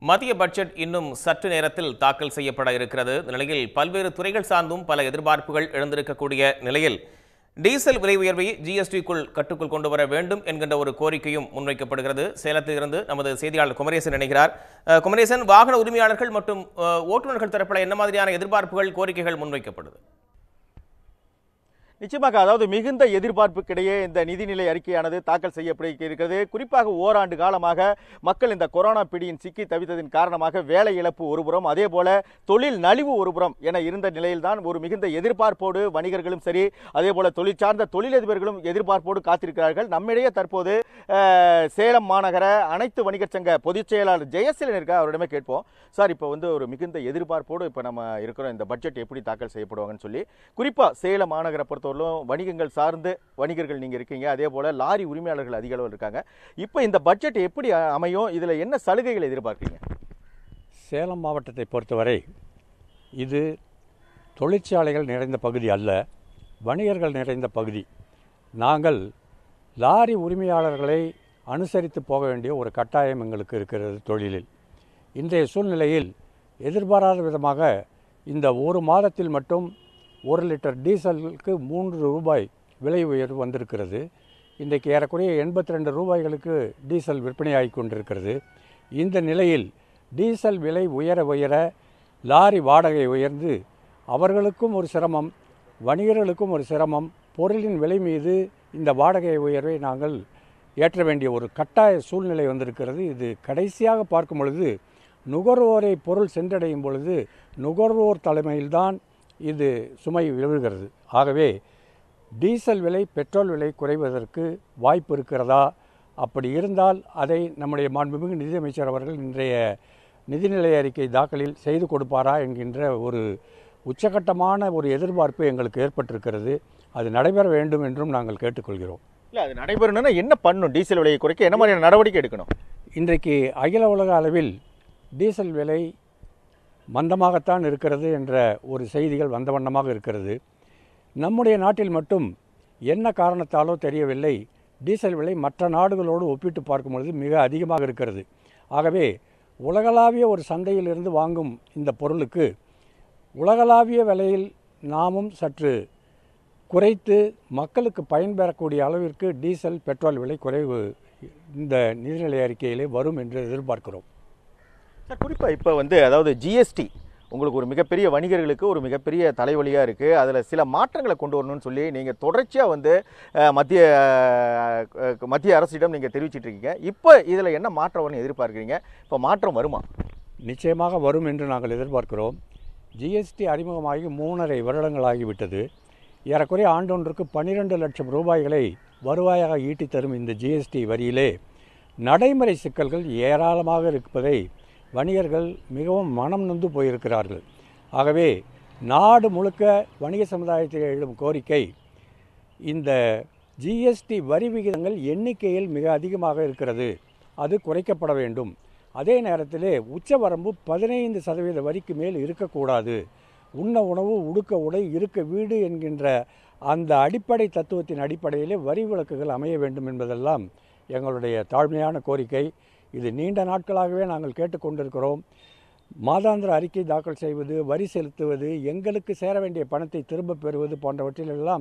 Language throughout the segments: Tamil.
மத்திய பட்ஜெட் இன்னும் சற்று நேரத்தில் தாக்கல் செய்யப்பட இருக்கிறது இந்த நிலையில் பல்வேறு துறைகள் சார்ந்தும் பல எதிர்பார்ப்புகள் எழுந்திருக்கக்கூடிய நிலையில் டீசல் விலை உயர்வை ஜிஎஸ்டிக்குள் கட்டுக்குள் கொண்டு வர வேண்டும் என்கின்ற ஒரு கோரிக்கையும் முன்வைக்கப்படுகிறது சேலத்திலிருந்து நமது செய்தியாளர் குமரேசன் இணைகிறார் அஹ், குமரேசன் வாகன உரிமையாளர்கள் மற்றும் அஹ், ஓட்டுநர்கள் தரப்பில் என்ன மாதிரியான எதிர்பார்ப்புகள் கோரிக்கைகள் முன்வைக்கப்படுது நிச்சயமாக அதாவது மிகுந்த எதிர்பார்ப்புக்கிடையே இந்த நிதிநிலை அறிக்கையானது தாக்கல் செய்யப்பட இருக்கிறது குறிப்பாக ஓராண்டு காலமாக மக்கள் இந்த கொரோனா பிடியின் சிக்கி தவித்ததின் காரணமாக வேலை இழப்பு ஒருபுறம் அதே போல தொழில் நலிவு ஒருபுறம் என இருந்த நிலையில்தான் ஒரு மிகுந்த எதிர்பார்ப்போடு வணிகர்களும் சரி அதே போல தொழில் சார்ந்த தொழிலதிபர்களும் எதிர்பார்ப்போடு காத்திருக்கிறார்கள் நம்மிடையே தற்போது அஹ், சேலம் மாநகர அனைத்து வணிகர் சங்க பொதுச் செயலாளர் ஜெயசீலன் இருக்கா அவரிடமே கேட்போம் சார் இப்போ வந்து ஒரு மிகுந்த எதிர்பார்ப்போடு இப்போ நம்ம இருக்கிறோம் இந்த பட்ஜெட் எப்படி தாக்கல் செய்யப்படுவாங்கன்னு சொல்லி குறிப்பாக சேலம் மாநகரை பொறுத்தவரையிலும் வணிகங்கள் சார்ந்து வணிகர்கள் நீங்கள் இருக்கீங்க அதே போல் லாரி உரிமையாளர்கள் அதிக அளவில் இருக்காங்க இப்போ இந்த பட்ஜெட் எப்படி அ- அமையும் இதில் என்ன சலுகைகள் எதிர்பார்க்குறீங்க சேலம் மாவட்டத்தை பொறுத்தவரை இது தொழிற்சாலைகள் நிறைந்த பகுதி அல்ல வணிகர்கள் நிறைந்த பகுதி நாங்கள் லாரி உரிமையாளர்களை அனுசரித்து போக வேண்டிய ஒரு கட்டாயம் எங்களுக்கு இருக்கிறது தொழிலில் இன்றைய சூழ்நிலையில் எதிர்பாராத விதமாக இந்த ஒரு மாதத்தில் மட்டும் ஒரு லிட்டர் டீசலுக்கு மூன்று ரூபாய் விலை உயர்வு வந்திருக்கிறது இன்றைக்கு ஏறக்குறைய எண்பத்தி ரெண்டு ரூபாய்களுக்கு டீசல் விற்பனையாகி கொண்டிருக்கிறது இந்த நிலையில் டீசல் விலை உயர உயர லாரி வாடகை உயர்ந்து அவர்களுக்கும் ஒரு சிரமம் வணிகர்களுக்கும் ஒரு சிரமம் பொருளின் விலை மீது இந்த வாடகை உயர்வை நாங்கள் ஏற்ற வேண்டிய ஒரு கட்டாய சூழ்நிலை வந்திருக்கிறது இது கடைசியாக பார்க்கும் பொழுது நுகர்வோரை பொருள் சென்றடையும் பொழுது நுகர்வோர் தலைமையில்தான் இது சுமை விழுகிறது ஆகவே டீசல் விலை பெட்ரோல் விலை குறைவதற்கு வாய்ப்பு இருக்கிறதா அப்படி இருந்தால் அதை நம்முடைய மாண்புமிகு நிதியமைச்சர் அவர்கள் இன்றைய நிதிநிலை அறிக்கை தாக்கலில் செய்து கொடுப்பாரா என்கின்ற ஒரு உச்சகட்டமான ஒரு எதிர்பார்ப்பு எங்களுக்கு ஏற்பட்டிருக்கிறது அது நடைபெற வேண்டும் என்றும் நாங்கள் கேட்டுக்கொள்கிறோம் இல்லை அது நடைபெறணும்னா என்ன பண்ணணும் டீசல் விலையை குறைக்க என்ன மாதிரியான நடவடிக்கை எடுக்கணும் இன்றைக்கு அகில உலக அளவில் டீசல் விலை மந்தமாகத்தான் இருக்கிறது என்ற ஒரு செய்திகள் வந்த வண்ணமாக இருக்கிறது நம்முடைய நாட்டில் மட்டும் என்ன காரணத்தாலோ தெரியவில்லை டீசல் விலை மற்ற நாடுகளோடு ஒப்பிட்டு பார்க்கும் பொழுது மிக அதிகமாக இருக்கிறது ஆகவே உலகளாவிய ஒரு சந்தையில் இருந்து வாங்கும் இந்த பொருளுக்கு உலகளாவிய விலையில் நாமும் சற்று குறைத்து மக்களுக்கு பயன்பெறக்கூடிய அளவிற்கு டீசல் பெட்ரோல் விலை குறைவு இந்த நிதிநிலை அறிக்கையிலே வரும் என்று எதிர்பார்க்கிறோம் சார் குறிப்பாக இப்போ வந்து அதாவது ஜிஎஸ்டி உங்களுக்கு ஒரு மிகப்பெரிய வணிகர்களுக்கு ஒரு மிகப்பெரிய தலைவலியாக இருக்குது அதில் சில மாற்றங்களை கொண்டு வரணும்னு சொல்லி நீங்கள் தொடர்ச்சியாக வந்து அஹ், மத்திய அஹ், மத்திய அரசிடம் நீங்கள் தெரிவிச்சிட்டு இருக்கீங்க இப்போ இதில் என்ன மாற்றம் வரும்னு எதிர்பார்க்குறீங்க இப்போ மாற்றம் வருமா நிச்சயமாக வரும் என்று நாங்கள் எதிர்பார்க்கிறோம் ஜிஎஸ்டி அறிமுகமாகி மூணரை வருடங்களாகிவிட்டது ஏறக்குறைய ஆண்டொன்றுக்கு பன்னிரெண்டு லட்சம் ரூபாய்களை வருவாயாக ஈட்டித் தரும் இந்த ஜிஎஸ்டி வரியிலே நடைமுறை சிக்கல்கள் ஏராளமாக இருப்பதை வணிகர்கள் மிகவும் மனம் நொந்து போயிருக்கிறார்கள் ஆகவே நாடு முழுக்க வணிக சமுதாயத்தில் எழும் கோரிக்கை இந்த ஜிஎஸ்டி வரி விகிதங்கள் எண்ணிக்கையில் மிக அதிகமாக இருக்கிறது அது குறைக்கப்பட வேண்டும் அதே நேரத்திலே உச்சவரம்பு பதினைந்து சதவீத வரிக்கு மேல் இருக்கக்கூடாது உண்ண உணவு உடுக்க உடை இருக்க வீடு என்கின்ற அந்த அடிப்படை தத்துவத்தின் அடிப்படையிலே வரி விலக்குகள் அமைய வேண்டும் என்பதெல்லாம் எங்களுடைய தாழ்மையான கோரிக்கை இது நீண்ட நாட்களாகவே நாங்கள் கேட்டுக்கொண்டிருக்கிறோம் மாதாந்திர அறிக்கை தாக்கல் செய்வது வரி செலுத்துவது எங்களுக்கு சேர வேண்டிய பணத்தை திரும்பப் பெறுவது போன்றவற்றிலெல்லாம்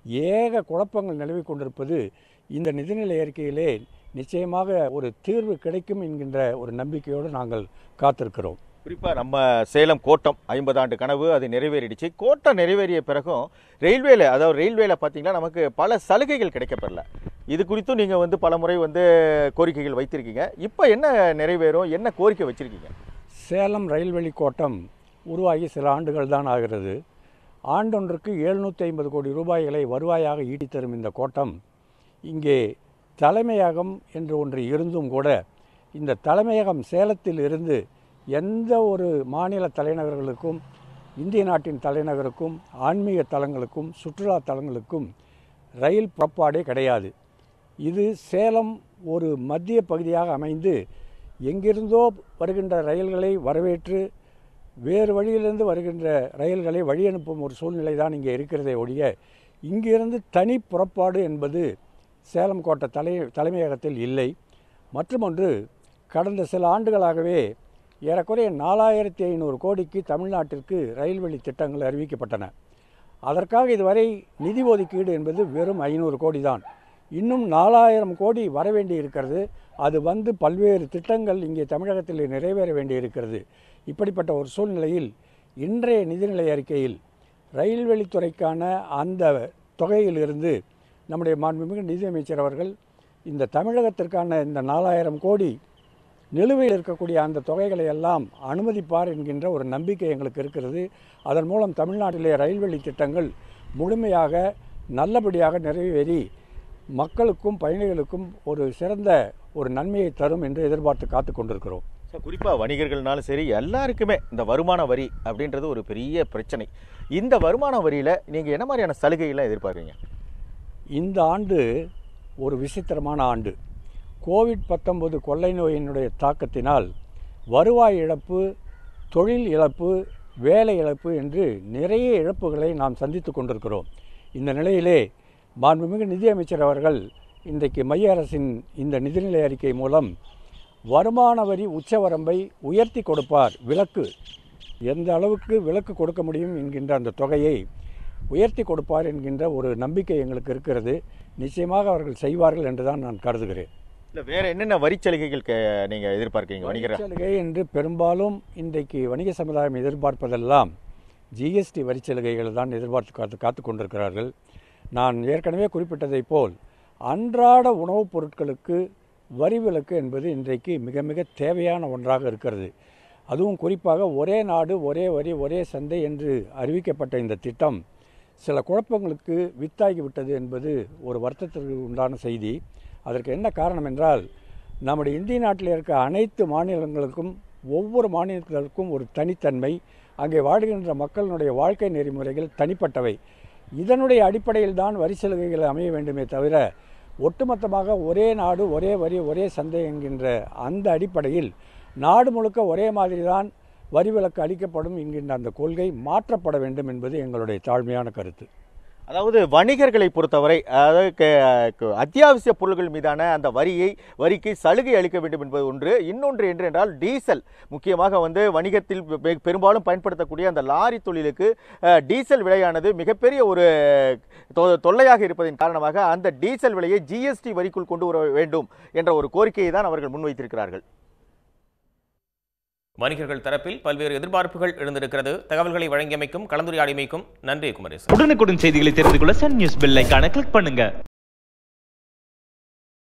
ஏக குழப்பங்கள் நிலவிக் கொண்டிருப்பது இந்த நிதிநிலை அறிக்கையிலே நிச்சயமாக ஒரு தீர்வு கிடைக்கும் என்கின்ற ஒரு நம்பிக்கையோடு நாங்கள் காத்திருக்கிறோம் குறிப்பாக நம்ம சேலம் கோட்டம் ஐம்பது ஆண்டு கனவு அது நிறைவேறிடுச்சு கோட்டம் நிறைவேறிய பிறகும் ரயில்வேல அதாவது ரயில்வேல பார்த்தீங்கன்னா நமக்கு பல சலுகைகள் கிடைக்கப்பெறல இது குறித்தும் நீங்கள் வந்து பல முறை வந்து கோரிக்கைகள் வைத்திருக்கீங்க இப்போ என்ன நிறைவேறும் என்ன கோரிக்கை வச்சிருக்கீங்க சேலம் ரயில்வெளி கோட்டம் உருவாகி சில ஆண்டுகள் தான் ஆகிறது ஆண்டொன்றுக்கு எழுநூற்றி ஐம்பது கோடி ரூபாய்களை வருவாயாக ஈட்டித் தரும் இந்த கோட்டம் இங்கே தலைமையகம் என்று ஒன்று இருந்தும் கூட இந்த தலைமையகம் சேலத்தில் இருந்து எந்த ஒரு மாநில தலைநகர்களுக்கும் இந்திய நாட்டின் தலைநகருக்கும் ஆன்மீக தலங்களுக்கும் சுற்றுலா தலங்களுக்கும் ரயில் புறப்பாடே கிடையாது இது சேலம் ஒரு மத்திய பகுதியாக அமைந்து எங்கிருந்தோ வருகின்ற ரயில்களை வரவேற்று வேறு வழியிலிருந்து வருகின்ற ரயில்களை வழி அனுப்பும் ஒரு சூழ்நிலை தான் இங்கே இருக்கிறதே ஒழிய இங்கிருந்து தனி புறப்பாடு என்பது சேலம் கோட்டை தலை தலைமையகத்தில் இல்லை மற்றுமொன்று கடந்த சில ஆண்டுகளாகவே ஏறக்குறைய நாலாயிரத்தி ஐநூறு கோடிக்கு தமிழ்நாட்டிற்கு ரயில் வழி திட்டங்கள் அறிவிக்கப்பட்டன அதற்காக இதுவரை நிதி ஒதுக்கீடு என்பது வெறும் ஐநூறு கோடி தான் இன்னும் நாலாயிரம் கோடி வர வேண்டி இருக்கிறது அது வந்து பல்வேறு திட்டங்கள் இங்கே தமிழகத்தில் நிறைவேற வேண்டி இருக்கிறது இப்படிப்பட்ட ஒரு சூழ்நிலையில் இன்றைய நிதிநிலை அறிக்கையில் ரயில் வழித்துறைக்கான அந்த தொகையிலிருந்து நம்முடைய மாண்புமிகு நிதியமைச்சர் அவர்கள் இந்த தமிழகத்திற்கான இந்த நாலாயிரம் கோடி நிலுவையில் இருக்கக்கூடிய அந்த தொகைகளை எல்லாம் அனுமதிப்பார் என்கின்ற ஒரு நம்பிக்கை எங்களுக்கு இருக்கிறது அதன் மூலம் தமிழ்நாட்டிலே ரயில் வழி திட்டங்கள் முழுமையாக நல்லபடியாக நிறைவேறி மக்களுக்கும் பயணிகளுக்கும் ஒரு சிறந்த ஒரு நன்மையை தரும் என்று எதிர்பார்த்து காத்து கொண்டிருக்கிறோம் சார் குறிப்பாக வணிகர்கள்னாலும் சரி எல்லாருக்குமே இந்த வருமான வரி அப்படின்றது ஒரு பெரிய பிரச்சனை இந்த வருமான வரியில் நீங்கள் என்ன மாதிரியான சலுகைகளை எதிர்பார்க்குறீங்க இந்த ஆண்டு ஒரு விசித்திரமான ஆண்டு கோவிட் பத்தொன்பது கொள்ளை நோயினுடைய தாக்கத்தினால் வருவாய் இழப்பு தொழில் இழப்பு வேலை இழப்பு என்று நிறைய இழப்புகளை நாம் சந்தித்து கொண்டிருக்கிறோம் இந்த நிலையிலே மாண்புமிகு நிதியமைச்சர் அவர்கள் இன்றைக்கு மைய அரசின் இந்த நிதிநிலை அறிக்கை மூலம் வருமான வரி உச்சவரம்பை உயர்த்தி கொடுப்பார் விலக்கு எந்த அளவுக்கு விலக்கு கொடுக்க முடியும் என்கின்ற அந்த தொகையை உயர்த்தி கொடுப்பார் என்கின்ற ஒரு நம்பிக்கை எங்களுக்கு இருக்கிறது நிச்சயமாக அவர்கள் செய்வார்கள் என்று தான் நான் கருதுகிறேன் இல்லை வேற என்னென்ன வரி சலுகைகள் கே- நீங்க எதிர்பார்க்கீங்க வணிகர் வரிச்சலுகை என்று பெரும்பாலும் இன்றைக்கு வணிக சமுதாயம் எதிர்பார்ப்பதெல்லாம் ஜிஎஸ்டி வரிச்சலுகைகள் தான் எதிர்பார்த்து காத்து காத்து கொண்டிருக்கிறார்கள் நான் ஏற்கனவே குறிப்பிட்டதைப் போல் அன்றாட உணவுப் பொருட்களுக்கு வரி விலக்கு என்பது இன்றைக்கு மிக மிக தேவையான ஒன்றாக இருக்கிறது அதுவும் குறிப்பாக ஒரே நாடு ஒரே வரி ஒரே சந்தை என்று அறிவிக்கப்பட்ட இந்த திட்டம் சில குழப்பங்களுக்கு வித்தாகிவிட்டது என்பது ஒரு வருத்தத்திற்கு உண்டான செய்தி அதற்கு என்ன காரணம் என்றால் நம்முடைய இந்திய நாட்டில் இருக்க அனைத்து மாநிலங்களுக்கும் ஒவ்வொரு மாநிலங்களுக்கும் ஒரு தனித்தன்மை அங்கே வாழ்கின்ற மக்களினுடைய வாழ்க்கை நெறிமுறைகள் தனிப்பட்டவை இதனுடைய அடிப்படையில் தான் வரி சலுகைகள் அமைய வேண்டுமே தவிர ஒட்டுமொத்தமாக ஒரே நாடு ஒரே வரி ஒரே சந்தை என்கின்ற அந்த அடிப்படையில் நாடு முழுக்க ஒரே மாதிரி தான் வரி விலக்கு அளிக்கப்படும் என்கின்ற அந்த கொள்கை மாற்றப்பட வேண்டும் என்பது எங்களுடைய தாழ்மையான கருத்து அதாவது வணிகர்களை பொறுத்தவரை அதாவது க- க- அத்தியாவசிய பொருட்கள் மீதான அந்த வரியை வரிக்கு சலுகை அளிக்க வேண்டும் என்பது ஒன்று இன்னொன்று என்று என்றால் டீசல் முக்கியமாக வந்து வணிகத்தில் பெ- பெரும்பாலும் பயன்படுத்தக்கூடிய அந்த லாரி தொழிலுக்கு அஹ், டீசல் விலையானது மிகப்பெரிய ஒரு தொ- தொல்லையாக இருப்பதன் காரணமாக அந்த டீசல் விலையை ஜிஎஸ்டி வரிக்குள் கொண்டு வர வேண்டும் என்ற ஒரு கோரிக்கையை தான் அவர்கள் முன்வைத்திருக்கிறார்கள் வணிகர்கள் தரப்பில் பல்வேறு எதிர்பார்ப்புகள் எழுந்திருக்கிறது தகவல்களை வழங்கியமைக்கும் கலந்துரையாடியமைக்கும் நன்றி குமரேசன் உடனுக்குடன் செய்திகளை தெரிந்து கொள்ள சன் நியூஸ் பெல் ஐகானை கிளிக் பண்ணுங்க